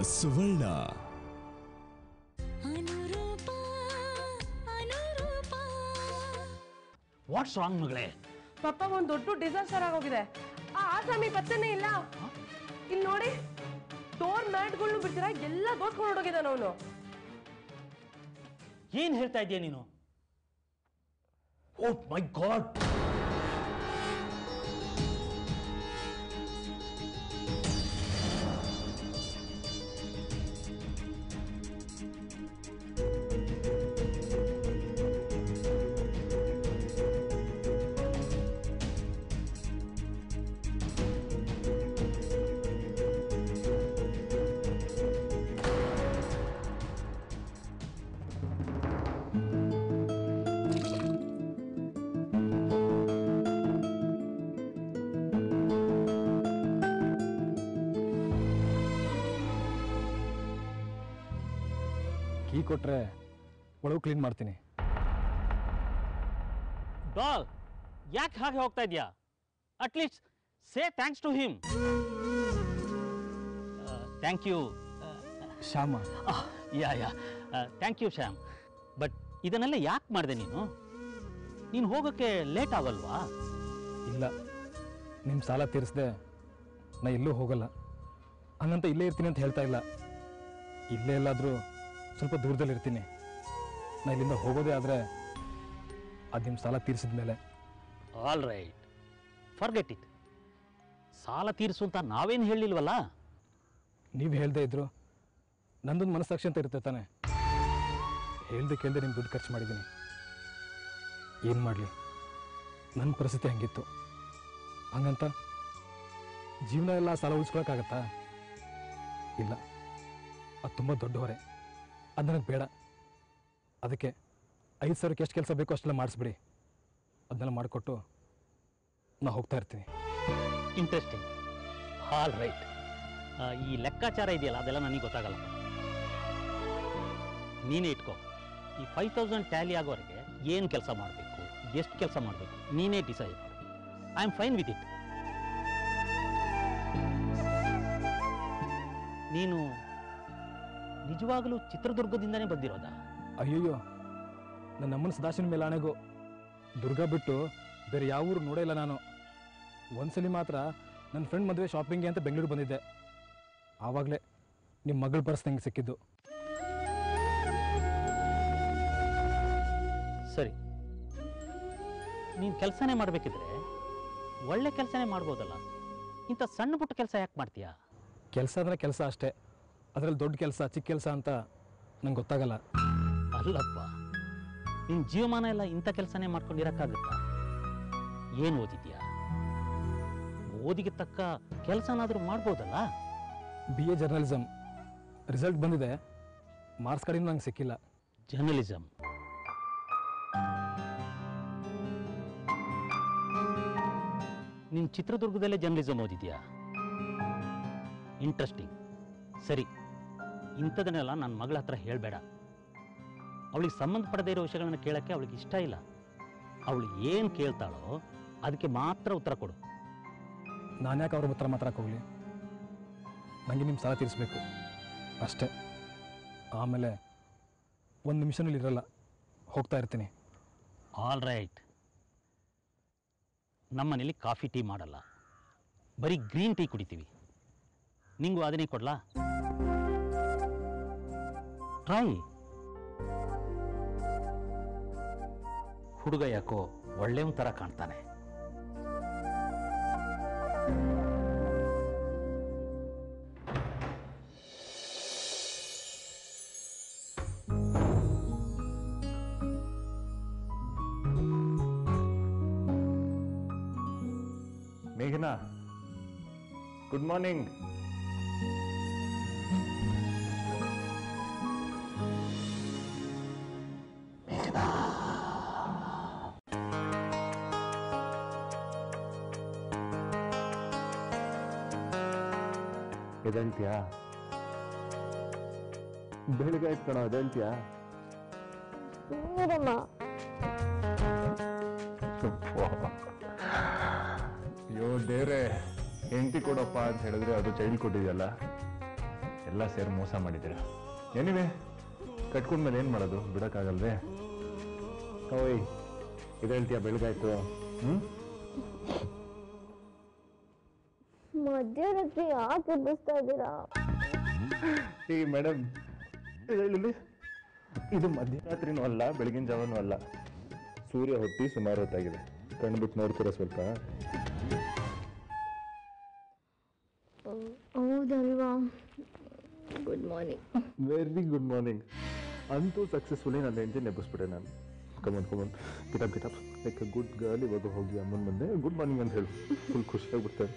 ಸುವರ್ಣ ಅನುರೂಪ ಅನುರೂಪ what's wrong ಮಗಳೇ ಪಪ್ಪ ಒಂದ್ ದೊಡ್ಡ ಡಿಸಾಸ್ಟರ್ ಆಗೋಗಿದೆ ಆ ಆಸಾಮಿ ಪತ್ತೆನೇ ಇಲ್ಲ ಇಲ್ಲಿ ನೋಡಿ ಡೋರ್ ಮ್ಯಾಟ್ಗಳ್ನು ಬಿಡ್ತೀರಾ ಎಲ್ಲ ದೋಸ್ಕೊಂಡು ಹೊರಟೋಗಿದ್ದಾನ ಅವನು ಏನ್ ಹೇಳ್ತಾ ಇದೀಯ ನೀನು ಓ ಮೈ ಗಾಡ್ ಕೀ ಕೊಟ್ರೆ ಒಳಗೆ ಕ್ಲೀನ್ ಮಾಡ್ತೀನಿ ಡಾಲ್ ಯಾಕೆ ಹಾಗೆ ಹೋಗ್ತಾ ಇದೀಯಾ at least say thanks to him thank you Shyama yeah yeah thank you Shyam but ಇದನ್ನೆಲ್ಲ ಯಾಕೆ ಮಾಡಿದೆ ನೀನು ನೀನು ಹೋಗೋಕ್ಕೆ ಲೇಟ್ ಆಗಲ್ವಾ ಇಲ್ಲ ನಿಮ್ಮ ಸಾಲ ತೀರಿಸ್ದೆ ನಾ ಎಲ್ಲೂ ಹೋಗಲ್ಲ ಹಂಗಂತ ಇಲ್ಲೇ ಇರ್ತೀನಿ ಅಂತ ಹೇಳ್ತಾ ಇಲ್ಲ ಇಲ್ಲೇ ಎಲ್ಲಾದರೂ ಸ್ವಲ್ಪ ದೂರದಲ್ಲಿ ಇರ್ತೀನಿ ನಾ ಇಲ್ಲಿಂದ ಹೋಗೋದೇ ಆದರೆ ಅದು ನಿಮ್ಮ ಸಾಲ ತೀರಿಸಿದ ಮೇಲೆ ಆಲ್ ರೈಟ್ ಫರ್ಗೆಟ್ ಇಟ್ ಸಾಲ ತೀರಿಸು ಅಂತ ನಾವೇನು ಹೇಳಿಲ್ವಲ್ಲ ನೀವು ಹೇಳ್ದೇ ಇದ್ರು ನಂದೊಂದು ಮನಸ್ಸಾಕ್ಷಿ ಅಂತ ಇರುತ್ತೆ ತಾನೆ ಹೇಳ್ದೆ ಕೇಳ್ದೆ ನಿಮ್ಮ ದುಡ್ಡು ಖರ್ಚು ಮಾಡಿದ್ದೀನಿ ಏನು ಮಾಡಲಿ ನನ್ನ ಪರಿಸ್ಥಿತಿ ಹಂಗಿತ್ತು ಹಂಗಂತ ಜೀವನ ಎಲ್ಲ ಸಾಲ ಉಳಿಸ್ಕೊಳಕ್ಕಾಗತ್ತಾ ಇಲ್ಲ ಅದು ತುಂಬ ದೊಡ್ಡ ಹೊರೆ ಅದು ನನಗೆ ಬೇಡ ಅದಕ್ಕೆ ಐದು ಸಾವಿರಕ್ಕೆ ಎಷ್ಟು ಕೆಲಸ ಬೇಕೋ ಅಷ್ಟೆಲ್ಲ ಮಾಡಿಸ್ಬಿಡಿ ಅದನ್ನೆಲ್ಲ ಮಾಡಿಕೊಟ್ಟು ನಾ ಹೋಗ್ತಾ ಇರ್ತೀನಿ ಇಂಟ್ರೆಸ್ಟಿಂಗ್ ಆಲ್ ರೈಟ್ ಈ ಲೆಕ್ಕಾಚಾರ ಇದೆಯಲ್ಲ ಅದೆಲ್ಲ ನನಗೆ ಗೊತ್ತಾಗಲ್ಲ ನೀನೇ ಇಟ್ಕೋ ಈ ಫೈವ್ ತೌಸಂಡ್ ಟ್ಯಾಲಿ ಆಗೋವರೆಗೆ ಏನು ಕೆಲಸ ಮಾಡಬೇಕು ಎಷ್ಟು ಕೆಲಸ ಮಾಡಬೇಕು ನೀನೇ ಡಿಸೈಡ್ ಮಾಡು I am fine with it ನೀನು ನಿಜವಾಗಲೂ ಚಿತ್ರದುರ್ಗದಿಂದನೇ ಬಂದಿರೋದಾ ಅಯ್ಯಯ್ಯೋ ನನ್ನ ಅಮ್ಮನ ಸದಾಶಿವನ ಮೇಲೆ ಆಣೆಗೂ ದುರ್ಗಾ ಬಿಟ್ಟು ಬೇರೆ ಯಾವ ಊರು ನೋಡೇ ಇಲ್ಲ ನಾನು ಒಂದ್ಸಲಿ ಮಾತ್ರ ನನ್ನ ಫ್ರೆಂಡ್ ಮದುವೆ ಶಾಪಿಂಗ್ಗೆ ಅಂತ ಬೆಂಗಳೂರು ಬಂದಿದ್ದೆ ಆವಾಗಲೇ ನಿಮ್ಮ ಮಗಳ ಪರ್ಸ್ ನಂಗೆ ಸಿಕ್ಕಿದ್ದು ಸರಿ ನೀನು ಕೆಲಸನೇ ಮಾಡಬೇಕಿದ್ರೆ ಒಳ್ಳೆ ಕೆಲಸನೇ ಮಾಡ್ಬೋದಲ್ಲ ಇಂಥ ಸಣ್ಣ ಪುಟ್ಟ ಕೆಲಸ ಯಾಕೆ ಮಾಡ್ತೀಯಾ ಕೆಲಸ ಅಂದರೆ ಕೆಲಸ ಅಷ್ಟೇ ಅದರಲ್ಲಿ ದೊಡ್ಡ ಕೆಲಸ ಚಿಕ್ಕ ಕೆಲಸ ಅಂತ ನಂಗೆ ಗೊತ್ತಾಗಲ್ಲ ಅಲ್ಲಪ್ಪ ನಿನ್ನ ಜೀವಮಾನ ಎಲ್ಲ ಇಂಥ ಕೆಲಸನೇ ಮಾಡ್ಕೊಂಡಿರಕ್ಕಾಗುತ್ತಾ ಏನು ಓದಿದ್ಯಾ ಓದಿಗೆ ತಕ್ಕ ಕೆಲಸನಾದರೂ ಮಾಡ್ಬೋದಲ್ಲ ಬಿ ಎ ಜರ್ನಲಿಸಮ್ ರಿಸಲ್ಟ್ ಬಂದಿದೆ ಮಾರ್ಕ್ಸ್ ಕಡೆಯಿಂದ ನಂಗೆ ಸಿಕ್ಕಿಲ್ಲ ಜರ್ನಲಿಸಮ್ ನೀನು ಚಿತ್ರದುರ್ಗದಲ್ಲೇ ಜರ್ನಲಿಸಮ್ ಓದಿದ್ಯಾ ಇಂಟ್ರೆಸ್ಟಿಂಗ್ ಸರಿ ಇಂಥದನ್ನೆಲ್ಲ ನನ್ನ ಮಗಳ ಹತ್ರ ಹೇಳಬೇಡ ಅವಳಿಗೆ ಸಂಬಂಧಪಡದೇ ಇರೋ ವಿಷಯಗಳನ್ನ ಕೇಳೋಕ್ಕೆ ಅವಳಿಗೆ ಇಷ್ಟ ಇಲ್ಲ ಅವಳು ಏನು ಕೇಳ್ತಾಳೋ ಅದಕ್ಕೆ ಮಾತ್ರ ಉತ್ತರ ಕೊಡು ನಾನು ಯಾಕೆ ಅವ್ರ ಹತ್ರ ಮಾತಾಡಕ್ಕೆ ಹೋಗಲಿ ನನಗೆ ನಿಮ್ಮ ಸಾಲ ತೀರಿಸ್ಬೇಕು ಅಷ್ಟೇ ಆಮೇಲೆ ಒಂದು ನಿಮಿಷನಲ್ಲಿ ಇರಲ್ಲ ಹೋಗ್ತಾ ಇರ್ತೀನಿ ಆಲ್ ರೈಟ್ ನಮ್ಮನೇಲಿ ಕಾಫಿ ಟೀ ಮಾಡಲ್ಲ ಬರೀ ಗ್ರೀನ್ ಟೀ ಕುಡಿತೀವಿ ನಿಂಗೂ ಅದನ್ನೇ ಕೊಡ್ಲಾ ಟ್ರೈ ಹುಡುಗ ಯಾಕೋ ಒಳ್ಳೆಯವನ್ ಥರ ಕಾಣ್ತಾನೆ ಮೇಘನಾ ಗುಡ್ ಮಾರ್ನಿಂಗ್ ಎದಂತ್ಯಾ ಬೆಳಿಗ್ಗೆ ಆಯ್ತು ಕಣ ಅದಂತ್ಯಾ ಅಯ್ಯೋ ದೇವ್ರೆ ಹೆಂಡತಿ ಕೊಡಪ್ಪ ಅಂತ ಹೇಳಿದ್ರೆ ಅದು ಚೈಲ್ಡ್ ಕೊಟ್ಟಿದೆಯಲ್ಲ ಎಲ್ಲ ಸೇರಿ ಮೋಸ ಮಾಡಿದ್ದೀರ ಏನಿವೆ ಕಟ್ಕೊಂಡ್ಮೇಲೆ ಏನು ಮಾಡೋದು ಬಿಡೋಕ್ಕಾಗಲ್ವೇ ಓಯ್ ಇದು ಹೇಳ್ತೀಯ ಬೆಳಗಾಯ್ತು ಹ್ಞೂ ಮಧ್ಯರಾತ್ರಿ ಯಾಕೆ ಎಬ್ಬಿಸ್ತಾ ಇದ್ದೀರಾ ಈ ಮೇಡಮ್ ಹೇಳಿ ಇದು ಮಧ್ಯರಾತ್ರಿನೂ ಅಲ್ಲ ಬೆಳಗಿನ ಜಾವನೂ ಅಲ್ಲ ಸೂರ್ಯ ಹೊತ್ತಿ ಸುಮಾರು ಹೊತ್ತಾಗಿದೆ ಕಣ್ಬಿಟ್ಟು ನೋಡ್ತೀರಾ ಸ್ವಲ್ಪ ಹೌದಲ್ವಾ good morning very good morning ಅಂತೂ ಸಕ್ಸಸ್ಫುಲಿ ನನ್ನ ಹೆಂಡತಿ ನೆಬ್ಬಿಸ್ಬಿಟ್ಟೆ ನಾನು ಕಮನ್ ಕಮನ್ ಕಿತಾಬ್ ಕಿತಾಬ್ ಲೈಕ್ ಅ ಗುಡ್ ಗರ್ಲ್ ಇವಾಗ ಹೋಗಿ ಅಮ್ಮನ ಮುಂದೆ ಗುಡ್ ಮಾರ್ನಿಂಗ್ ಅಂತ ಹೇಳು ಫುಲ್ ಖುಷಿಯಾಗ್ಬಿಡ್ತಾರೆ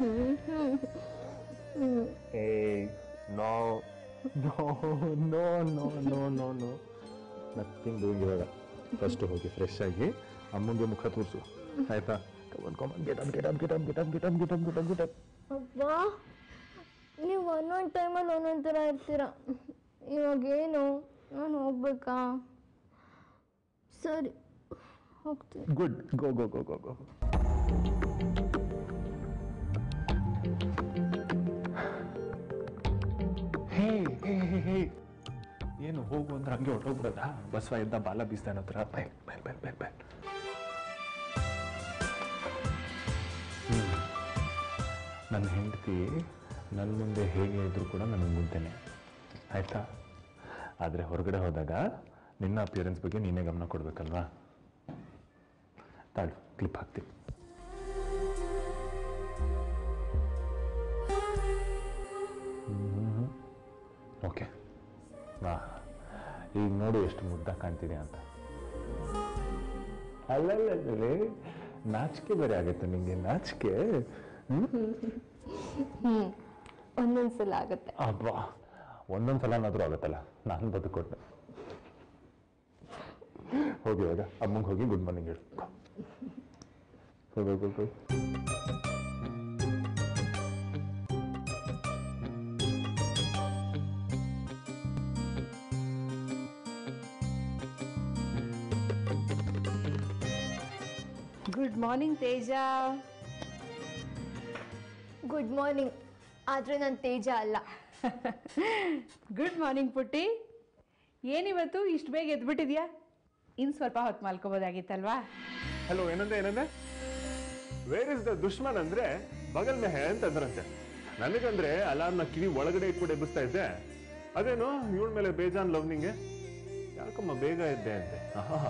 ಏ no no no no no no no nothing doing ಇವಾಗ ಫಸ್ಟ್ ಹೋಗಿ ಫ್ರೆಶ್ ಆಗಿ ಅಮ್ಮಂಗೆ ಮುಖ ತೋರಿಸು ಆಯ್ತಾ come on come on get up get up get up get up get up get up get up get up ಅಪ್ಪ ನೀವು ಒಂದೊಂದು ಟೈಮಲ್ಲಿ ಒಂದೊಂದು ಥರ ಇರ್ತೀರ ಇವಾಗೇನು ನಾನು ಹೋಗ್ಬೇಕಾ ಸರಿ ಹೋಗ್ತೀನಿ ಗುಡ್ ಗೋ ಗೋ ಗೋ ಗೋ ಗೋ ಹೇ ಹೇ ಹೇ ಹೇ ಏನು ಹೋಗು ಅಂದ್ರೆ ಹಂಗೆ ಹೊರಟೋಗ್ಬಿಡೋದಾ ಬಸವ ಎದ್ದ ಬಾಲ ಬೀಸ್ತಾನ ಹತ್ರ bye bye bye bye bye ನನ್ನ ಹೆಂಡತಿ ನನ್ನ ಮುಂದೆ ಹೇಗೆ ಇದ್ರು ಕೂಡ ನನಗೆ ಮುಂದೆನೆ ಆಯ್ತಾ ಆದರೆ ಹೊರಗಡೆ ಹೋದಾಗ ನಿನ್ನ ಅಪಿಯರೆನ್ಸ್ ಬಗ್ಗೆ ನೀನೇ ಗಮನ ಕೊಡ್ಬೇಕಲ್ವಾ ತಾಳು ಕ್ಲಿಪ್ ಹಾಕ್ತೀನಿ ಓಕೆ ಹಾ ಈಗ ನೋಡು ಎಷ್ಟು ಮುದ್ದ ಕಾಣ್ತಿದೆ ಅಂತ ಅಲ್ಲಲ್ಲ ನಾಚಿಕೆ ಬೇರೆ ಆಗುತ್ತೆ ನಿಂಗೆ ನಾಚಿಕೆ ಒಂದೊಂದ್ಸಲ ಆಗುತ್ತೆ ಅಬ್ಬಾ ಒಂದೊಂದು ಸಲನಾದ್ರೂ ಆಗುತ್ತಲ್ಲ ನಾನು ಬದುಕೊಟ್ಟೆ ಹೋಗಿ ಇವಾಗ ಅಮ್ಮಂಗೆ ಹೋಗಿ ಗುಡ್ ಮಾರ್ನಿಂಗ್ ಹೇಳು ಹೋಗಿ ಹೋಗಿ ಹೋಗಿ good morning Teja good morning ಆದರೆ ನಾನು ತೇಜ ಅಲ್ಲ ಗುಡ್ ಮಾರ್ನಿಂಗ್ ಪುಟ್ಟಿ ಏನಿವತ್ತು ಇಷ್ಟು ಬೇಗ ಎದ್ಬಿಟ್ಟಿದ್ಯಾ ಇನ್ನು ಸ್ವಲ್ಪ ಹೊತ್ತು ಮಲ್ಕೋಬೋದಾಗಿತ್ತಲ್ವಾ ಹಲೋ ಏನಂದೆ ಏನಂದೆ ವೇರ್ ಇಸ್ ದ ದುಶ್ಮನ್ ಅಂದ್ರೆ ಬಗಲ್ ಮೆ ಹೇ ಅಂತಂದ್ರಂತೆ ನನಗಂದ್ರೆ ಅಲಾರ್ನ ಕಿವಿ ಒಳಗಡೆ ಇಟ್ಬಿಟ್ಟು ಎಬ್ಬಿಸ್ತಾ ಇದ್ದೆ ಅದೇನು ಇವಳ ಮೇಲೆ ಬೇಜಾನ್ ಲವ್ ನಿಂಗೆ ಯಾಕಮ್ಮ ಬೇಗ ಇದ್ದೆ ಅಂತೆ ಆಹಾಹಾ.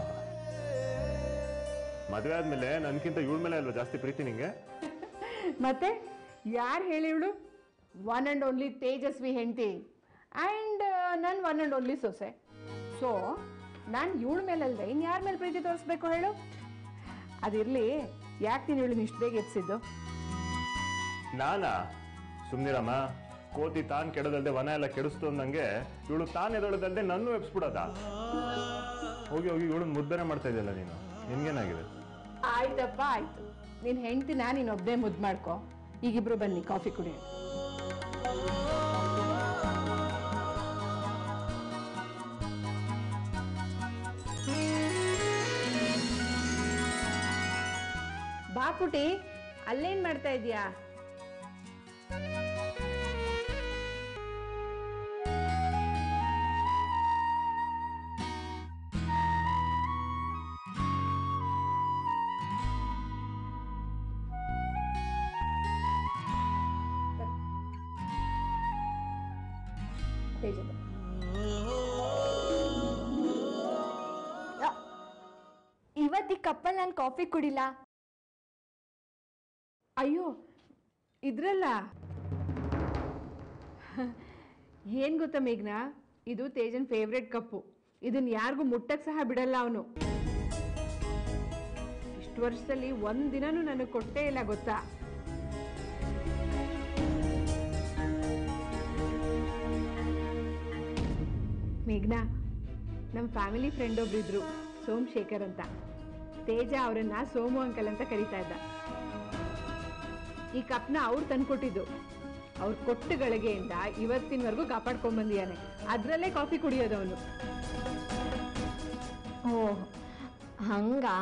ಮದ್ವೆ ಆದ್ಮೇಲೆ ನನ್ಕಿಂತ ಇವಳ ಮೇಲೆ ಅಲ್ವಾ ಜಾಸ್ತಿ ಪ್ರೀತಿ ನಿಂಗೆ ಮತ್ತೆ ಯಾರು ಹೇಳಿ ಇವಳು ಒನ್ ಆ್ಯಂಡ್ ಓನ್ಲಿ ತೇಜಸ್ವಿ ಹೆಂಡತಿ ಆ್ಯಂಡ್ ನನ್ನ ಒನ್ ಆ್ಯಂಡ್ ಓನ್ಲಿ ಸೊಸೆ ಸೊ ನಾನು ಇವಳ ಮೇಲಲ್ದೆ ಇನ್ನು ಯಾರ ಮೇಲೆ ಪ್ರೀತಿ ತೋರಿಸ್ಬೇಕು ಹೇಳು ಅದಿರಲಿ ಯಾಕೆ ನೀನು ಇವಳನ್ನ ಇಷ್ಟು ಬೇಗ ಎತ್ಸಿದ್ದು ನಾನಾ ಸುಮ್ನಿರಮ್ಮ ಕೋತಿ ತಾನ್ ಕೆಡದಲ್ದೆ ವನ ಎಲ್ಲ ಕೆಡಿಸ್ತು ಅಂದಂಗೆ ಇವಳು ತಾನ್ ಎದೊಳದಲ್ದೆ ನನ್ನೂ ಎಬ್ಸ್ಬಿಡೋದ ಹೋಗಿ ಹೋಗಿ ಇವಳನ್ನ ಮುದ್ದನೆ ಮಾಡ್ತಾ ಇದೆಯಲ್ಲ ನೀನು ನಿನ್ಗೇನಾಗಿದೆ ಆಯ್ತಪ್ಪ ಆಯ್ತು ನಿನ್ನ ಹೆಂಡ್ತಿನ ನೀನು ಒಬ್ಬನೇ ಮುದ್ದು ಮಾಡ್ಕೊ ಈಗಿಬ್ರು ಬನ್ನಿ ಕಾಫಿ ಕುಡಿ ಬಾ ಪುಟಿ ಅಲ್ಲೇನ್ ಮಾಡ್ತಾ ಇದೀಯಾ ತೇಜ ಬಾ. ಇವತ್ತು ಈ ಕಪ್ಪಲ್ಲಿ ನಾನು ಕಾಫಿ ಕುಡಿಲ್ಲ ಅಯ್ಯೋ ಇದ್ರಲ್ಲ ಏನ್ ಗೊತ್ತಾ ಮೇಘ್ನಾ ಇದು ತೇಜನ್ ಫೇವ್ರೆಟ್ ಕಪ್ಪು ಇದನ್ನ ಯಾರಿಗೂ ಮುಟ್ಟಕ್ ಸಹ ಬಿಡಲ್ಲ ಅವನು ಇಷ್ಟು ವರ್ಷದಲ್ಲಿ ಒಂದ್ ದಿನನೂ ನನಗೆ ಕೊಟ್ಟೇ ಇಲ್ಲ ಗೊತ್ತಾ ಮೇಘ್ನಾ ನಮ್ಮ ಫ್ಯಾಮಿಲಿ ಫ್ರೆಂಡ್ ಒಬ್ರಿದ್ರು ಸೋಮಶೇಖರ್ ಅಂತ ತೇಜ ಅವರನ್ನ ಸೋಮು ಅಂಕಲ್ ಅಂತ ಕರೀತಾ ಇದ್ದ ಈ ಕಪ್ನ ಅವ್ರು ತಂದ್ಕೊಟ್ಟಿದ್ದು ಅವ್ರು ಕೊಟ್ಟ ಗಳಿಗೆಯಿಂದ ಇವತ್ತಿನವರೆಗೂ ಕಾಪಾಡ್ಕೊಂಡ್ ಬಂದಿಯಾನೆ ಅದ್ರಲ್ಲೇ ಕಾಫಿ ಕುಡಿಯೋದು ಅವನು ಓ ಹಂಗಾ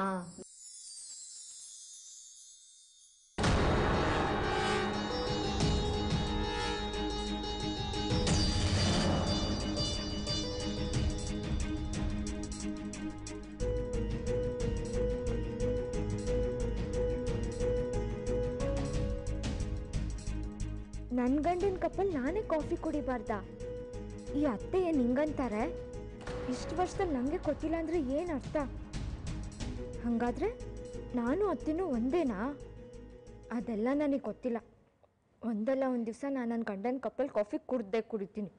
ನನ್ನ ಗಂಡನ ಕಪ್ಪಲ್ಲಿ ನಾನೇ ಕಾಫಿ ಕುಡಿಬಾರ್ದಾ ಈ ಅತ್ತೆ ಏನು ಹಿಂಗಂತಾರೆ ಇಷ್ಟು ವರ್ಷದಲ್ಲಿ ನನಗೆ ಗೊತ್ತಿಲ್ಲ ಅಂದರೆ ಏನು ಅರ್ಥ ಹಾಗಾದ್ರೆ ನಾನು ಅತ್ತೆನೂ ಒಂದೇನಾ ಅದೆಲ್ಲ ನನಗೆ ಗೊತ್ತಿಲ್ಲ ಒಂದಲ್ಲ ಒಂದು ದಿವಸ ನಾನು ನನ್ನ ಗಂಡನ ಕಪ್ಪಲ್ಲಿ ಕಾಫಿ ಕುಡ್ದೇ ಕುಡಿತೀನಿ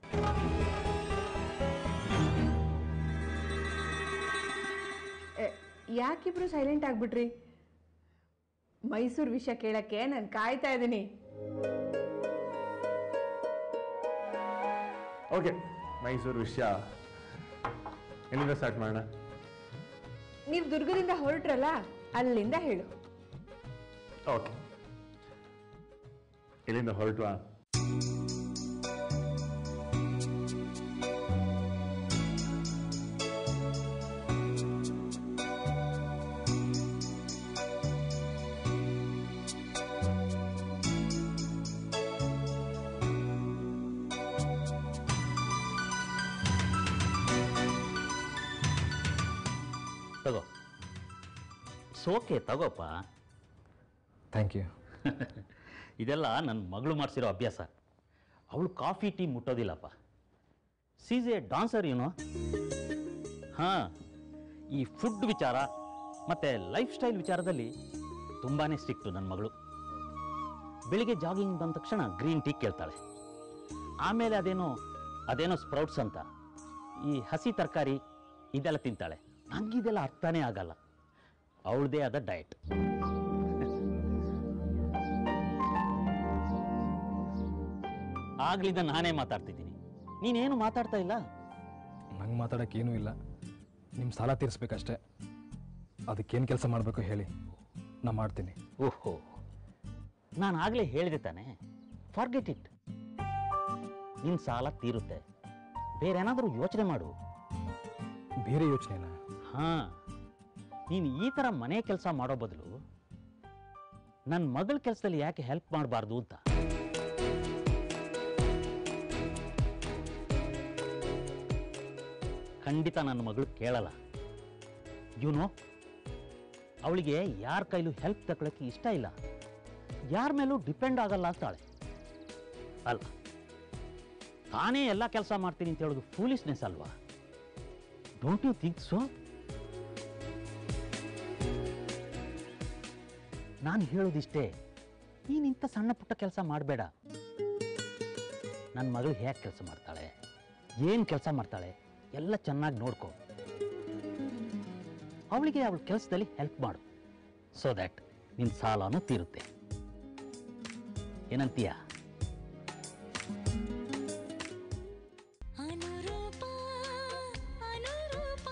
ಎ, ಯಾಕಿಬ್ರು ಸೈಲೆಂಟ್ ಆಗ್ಬಿಟ್ರಿ ಮೈಸೂರು ವಿಷಯ ಕೇಳಕ್ಕೆ ನಾನು ಕಾಯ್ತಾ ಇದ್ದೀನಿ ಓಕೆ ಮೈಸೂರು ವಿಷಯ ಎಲ್ಲಿಂದ ಸ್ಟಾರ್ಟ್ ಮಾಡೋಣ ನೀವು ದುರ್ಗದಿಂದ ಹೊರಟ್ರಲ್ಲ ಅಲ್ಲಿಂದ ಹೇಳು ಓಕೆ ಎಲ್ಲಿಂದ ಹೊರಟುವಾ ತಗೋ ಸೋಕೆ ತಗೋಪ್ಪ ಥ್ಯಾಂಕ್ ಯು ಇದೆಲ್ಲ ನನ್ನ ಮಗಳು ಮಾಡಿಸಿರೋ ಅಭ್ಯಾಸ ಅವಳು ಕಾಫಿ ಟೀ ಮುಟ್ಟೋದಿಲ್ಲಪ್ಪ ಸೀಸ್ ಎ ಡಾನ್ಸರ್ ಏನೋ ಹಾಂ ಈ ಫುಡ್ ವಿಚಾರ ಮತ್ತು ಲೈಫ್ ಸ್ಟೈಲ್ ವಿಚಾರದಲ್ಲಿ ತುಂಬಾ ಸ್ಟ್ರಿಕ್ಟು ನನ್ನ ಮಗಳು ಬೆಳಿಗ್ಗೆ ಜಾಗಿಂಗ್ ಬಂದ ತಕ್ಷಣ ಗ್ರೀನ್ ಟೀ ಕೇಳ್ತಾಳೆ ಆಮೇಲೆ ಅದೇನೋ ಅದೇನೋ ಸ್ಪ್ರೌಟ್ಸ್ ಅಂತ ಈ ಹಸಿ ತರಕಾರಿ ಇದೆಲ್ಲ ತಿಂತಾಳೆ ಹಂಗಿದೆಲ್ಲ ಅರ್ಥನೇ ಆಗಲ್ಲ ಅವಳದೇ ಆದ ಡಯಟ್ ಆಗ್ಲಿಂದ ನಾನೇ ಮಾತಾಡ್ತಿದ್ದೀನಿ ನೀನೇನು ಮಾತಾಡ್ತಾ ಇಲ್ಲ ನಂಗೆ ಮಾತಾಡೋಕೆ ಏನೂ ಇಲ್ಲ ನಿಮ್ಮ ಸಾಲ ತೀರಿಸ್ಬೇಕಷ್ಟೇ ಅದಕ್ಕೇನು ಕೆಲಸ ಮಾಡಬೇಕು ಹೇಳಿ ನಾ ಮಾಡ್ತೀನಿ ಓಹೋ ನಾನು ಆಗಲೇ ಹೇಳಿದೆ ತಾನೆ ಫಾರ್ಗೆಟ್ ಇಟ್ ನಿನ್ನ ಸಾಲ ತೀರುತ್ತೆ ಬೇರೆ ಏನಾದರೂ ಯೋಚನೆ ಮಾಡು ಬೇರೆ ಯೋಚನೆನಾ ಹಾಂ ನೀನು ಈ ಥರ ಮನೆ ಕೆಲಸ ಮಾಡೋ ಬದಲು ನನ್ನ ಮಗಳ ಕೆಲಸದಲ್ಲಿ ಯಾಕೆ ಹೆಲ್ಪ್ ಮಾಡಬಾರ್ದು ಅಂತ ಖಂಡಿತ ನನ್ನ ಮಗಳು ಕೇಳಲ್ಲ ಯುನೋ ಅವಳಿಗೆ ಯಾರ ಕೈಲೂ ಹೆಲ್ಪ್ ತಗೊಳಕ್ಕೆ ಇಷ್ಟ ಇಲ್ಲ ಯಾರ ಮೇಲೂ ಡಿಪೆಂಡ್ ಆಗಲ್ಲ ಅಂತಾಳೆ ಅಲ್ಲ ತಾನೇ ಎಲ್ಲ ಕೆಲಸ ಮಾಡ್ತೀನಿ ಅಂತ ಹೇಳೋದು ಫೂಲಿಸ್ನೆಸ್ ಅಲ್ವಾ ಡೋಂಟ್ ಯು ಥಿಂಕ್ ಸೊ ನಾನು ಹೇಳೋದಿಷ್ಟೇ ನೀನು ಇಂಥ ಸಣ್ಣ ಪುಟ್ಟ ಕೆಲಸ ಮಾಡಬೇಡ ನನ್ನ ಮಗಳು ಹೇಗೆ ಕೆಲಸ ಮಾಡ್ತಾಳೆ ಏನು ಕೆಲಸ ಮಾಡ್ತಾಳೆ ಎಲ್ಲ ಚೆನ್ನಾಗಿ ನೋಡ್ಕೊ ಅವಳಿಗೆ ಅವಳ ಕೆಲಸದಲ್ಲಿ ಹೆಲ್ಪ್ ಮಾಡು ಸೊ ದ್ಯಾಟ್ ನಿನ್ನ ಸಾಲನೂ ತೀರುತ್ತೆ ಏನಂತೀಯ ಅನುರೂಪ ಅನುರೂಪ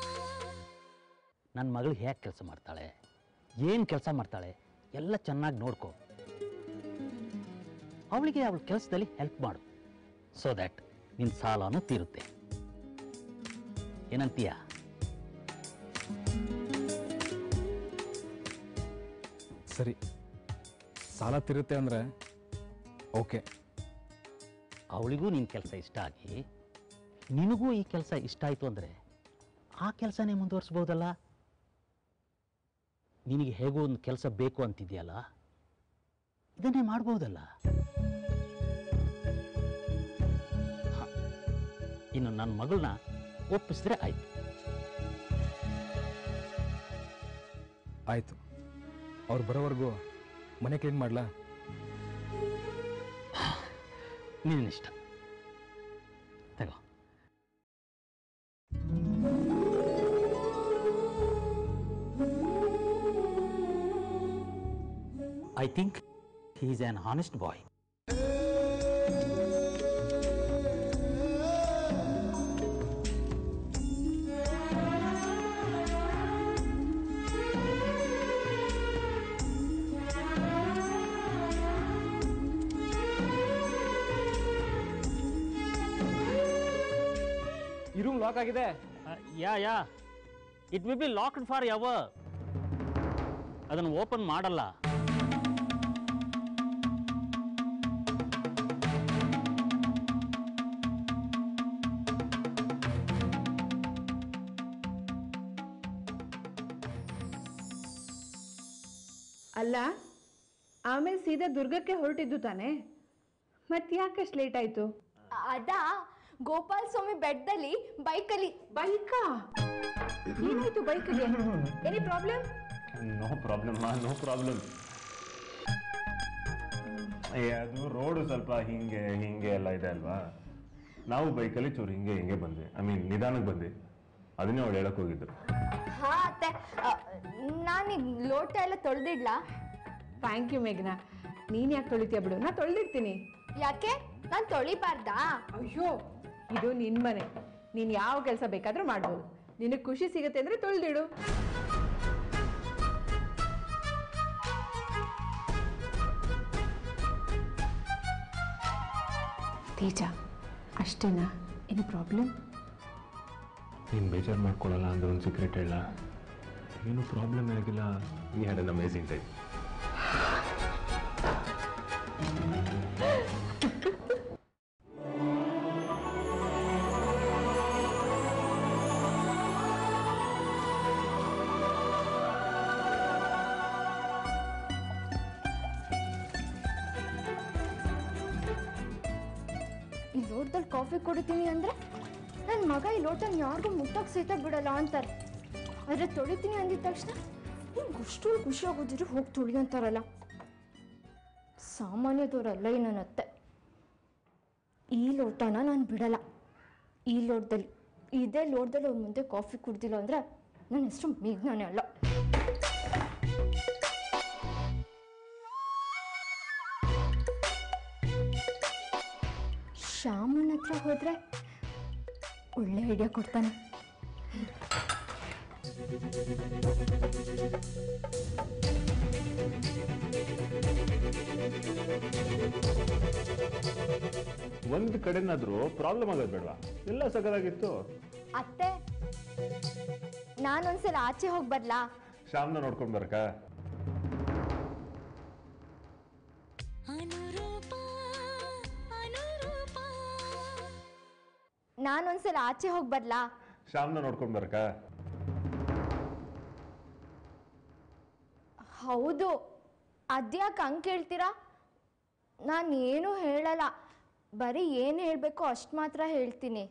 ನನ್ನ ಮಗಳು ಹೇಗೆ ಕೆಲಸ ಮಾಡ್ತಾಳೆ ಏನು ಕೆಲಸ ಮಾಡ್ತಾಳೆ ಎಲ್ಲ ಚೆನ್ನಾಗಿ ನೋಡ್ಕೊ ಅವಳಿಗೆ ಅವಳ ಕೆಲಸದಲ್ಲಿ ಹೆಲ್ಪ್ ಮಾಡು ಸೊ ದ್ಯಾಟ್ ನಿನ್ನ ಸಾಲನೂ ತೀರುತ್ತೆ ಏನಂತೀಯ ಸರಿ ಸಾಲ ತಿರುತ್ತೆ ಅಂದರೆ ಓಕೆ ಅವಳಿಗೂ ನಿನ್ನ ಕೆಲಸ ಇಷ್ಟ ಆಗಿ ನಿನಗೂ ಈ ಕೆಲಸ ಇಷ್ಟ ಆಯಿತು ಅಂದರೆ ಆ ಕೆಲಸನೇ ಮುಂದುವರಿಸ್ಬೋದಲ್ಲ ನಿನಗೆ ಹೇಗೋ ಒಂದು ಕೆಲಸ ಬೇಕು ಅಂತಿದೆಯಲ್ಲ ಇದನ್ನೇ ಮಾಡ್ಬೋದಲ್ಲ ಹ. ಇನ್ನು ನನ್ನ ಮಗಳನ್ನ ಒಪ್ಪಿಸಿದ್ರೆ ಆಯ್ತು ಆಯಿತು ಅವ್ರು ಬರೋವರೆಗೂ ಮನೆ ಕ್ಲೀನ್ ಮಾಡಲಾ ನಿನ್ನಿಷ್ಟ ತಗೋ I think he is an honest boy ಈ ರೂಮ್ ಲಾಕ್ ಆಗಿದೆ yeah yeah it will be locked forever ಅದನ್ನು ಓಪನ್ ಮಾಡಲ್ಲ ಅಲ್ಲ ಆಮೇಲೆ ಸೀದಾ ದುರ್ಗಕ್ಕೆ ಹೊರಟಿದ್ದು ತಾನೆ ಮತ್ತೆ ಯಾಕಷ್ಟು ಲೇಟ್ ಆಯಿತು ಅದಾ ಗೋಪಾಲ್ ಸ್ವಾಮಿ ಬೆಟ್ಟದಲ್ಲಿ ಬೈಕಲ್ಲಿ ಬೈಕಾ ಏನಾಯ್ತು ಬೈಕ್ಗೆ any problem no problem no problem ಅದು ರೋಡು ಸ್ವಲ್ಪ ಹಿಂಗೆ ಹಿಂಗೆ ಎಲ್ಲ ಇದೆ ಅಲ್ವಾ ನಾವು ಬೈಕಲ್ಲಿ ಚೂರು ಹಿಂಗೆ ಹಿಂಗೆ ಬಂದ್ವಿ ಐ ಮೀನ್ ನಿಧಾನಕ್ಕೆ ಬಂದ್ವಿ ಅದನ್ನೇ ಅವಳು ಹೇಳಕ್ ಹೋಗಿದ್ದು ಹಾ ಅತ್ತೆ ನಾನು ಲೋಟ ಎಲ್ಲ ತೊಳೆದಿಡ್ಲಾ ಥ್ಯಾಂಕ್ ಯು ಮೇಘನಾ ನೀನು ಯಾಕೆ ತೊಳಿತೀಯ ಬಿಡು ನಾ ತೊಳೆದಿರ್ತೀನಿ ಯಾಕೆ ನಾನು ತೊಳಿಬಾರ್ದಾ ಅಯ್ಯೋ ಇದು ನಿನ್ನ ಮನೆ ನೀನು ಯಾವ ಕೆಲಸ ಬೇಕಾದ್ರೂ ಮಾಡ್ಬೋದು ನಿನಗೆ ಖುಷಿ ಸಿಗುತ್ತೆ ಅಂದರೆ ತೊಳೆದಿಡು ತೇಜ ಅಷ್ಟೇನಾ ಏನು ಪ್ರಾಬ್ಲಮ್ ನೀನು ಬೇಜಾರು ಮಾಡ್ಕೊಳ್ಳಲ್ಲ ಅಂದ್ರೆ ಒಂದು ಸೀಕ್ರೆಟ್ ಹೇಳ ಏನು ಪ್ರಾಬ್ಲಮ್ ಆಗಿಲ್ಲ he had an amazing time ಈ ಲೋಟದಲ್ಲಿ ಕಾಫಿ ಕುಡಿತೀನಿ ಅಂದ್ರೆ ನನ್ನ ಮಗ ಈ ಲೋಟನ ಯಾರಿಗೂ ಮುಟ್ಟಕ್ಕೆ ಸಹಿತ ಬಿಡಲ್ಲ ಅಂತಾರೆ ಆದರೆ ತೊಳಿತೀನಿ ಅಂದಿದ ತಕ್ಷಣ ನಿಮ್ಗೆ ಅಷ್ಟು ಖುಷಿ ಆಗೋದಿದ್ರೆ ಹೋಗಿ ತೊಳಿ ಅಂತಾರಲ್ಲ ಸಾಮಾನ್ಯದವರಲ್ಲ ಈ ನನ್ನ ಅತ್ತೆ ಈ ಲೋಟನ ನಾನು ಬಿಡಲ್ಲ ಈ ಲೋಟದಲ್ಲಿ ಇದೇ ಲೋಟದಲ್ಲಿ ಅವ್ರ ಮುಂದೆ ಕಾಫಿ ಕುಡ್ದಿಲ್ಲ ಅಂದರೆ ನನ್ನ ಹೆಸರು ಮೇಘ್ನಾನೇ ಅಲ್ಲ ಶ್ಯಾಮನ ಹತ್ರ ಹೋದ್ರೆ ಒಳ್ಳೆ ಐಡಿಯಾ ಕೊಡ್ತಾನೆ ಒಂದು ಕಡೆನಾದ್ರೂ ಪ್ರಾಬ್ಲಮ್ ಆಗೋದು ಬೇಡವಾ ಎಲ್ಲ ಸಗದಾಗಿತ್ತು ಅತ್ತೆ ನಾನೊಂದ್ಸಲ ಆಚೆ ಹೋಗಿ ಬರ್ಲಾ ಶ್ಯಾಮ್ನ ನೋಡ್ಕೊಂಡು ಬರ್ಕ ಅನುರೂಪ ಅನುರೂಪ ನಾನೊಂದ್ಸಲ ಆಚೆ ಹೋಗಿ ಬರ್ಲಾ ಶ್ಯಾಮ್ನ ನೋಡ್ಕೊಂಡು ಬರ್ಕ ಹೌದು ಅದ್ಯಾಕೆ ಹಂಗೆ ಕೇಳ್ತೀರಾ ನಾನು ಏನೂ ಹೇಳಲ್ಲ ಬರೀ ಏನು ಹೇಳಬೇಕೋ ಅಷ್ಟು ಮಾತ್ರ ಹೇಳ್ತೀನಿ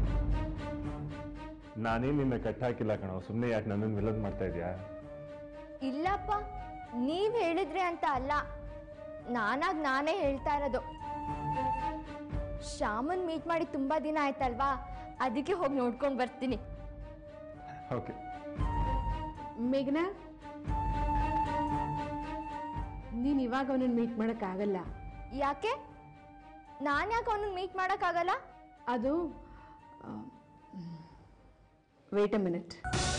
ನಾನೇನು ನಿನ್ನ ಕಟ್ಟ ಹಾಕಿಲ್ಲ ಕಣೋ ಸುಮ್ಮನೆ ಯಾಕೆ ನನ್ನನ್ನು ವಿಲನ್ ಮಾಡ್ತಾ ಇದೀಯಾ ಇಲ್ಲಪ್ಪ ನೀವು ಹೇಳಿದ್ರಿ ಅಂತ ಅಲ್ಲ ನಾನಾಗ್ ನಾನೇ ಹೇಳ್ತಾ ಇರೋದು ಶ್ಯಾಮನ್ ಮೀಟ್ ಮಾಡಿ ತುಂಬಾ ದಿನ ಆಯ್ತಲ್ವಾ ಅದಕ್ಕೆ ಹೋಗಿ ನೋಡ್ಕೊಂಡು ಬರ್ತೀನಿ ಓಕೆ ಮೇಘನಾ ನೀನು ಇವಾಗ ಅವನನ್ನು ಮೀಟ್ ಮಾಡೋಕ್ಕಾಗಲ್ಲ ಯಾಕೆ ನಾನು ಯಾಕೆ ಅವನನ್ನ ಮೀಟ್ ಮಾಡೋಕ್ಕಾಗಲ್ಲ ಅದು ವೇಟ್ ಅ ಮಿನಿಟ್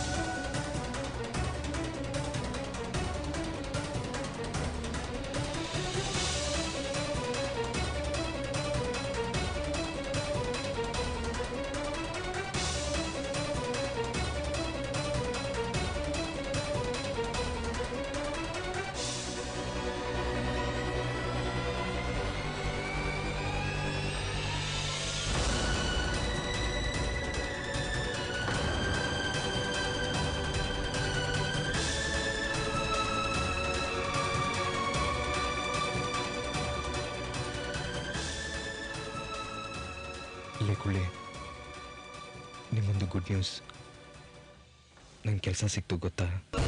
ಇಲ್ಲೇ ಕುಳ್ಳಿ ನಿಮ್ಮೊಂದು ಗುಡ್ ನ್ಯೂಸ್ ನಂಗೆ ಕೆಲಸ ಸಿಕ್ತು ಗೊತ್ತಾ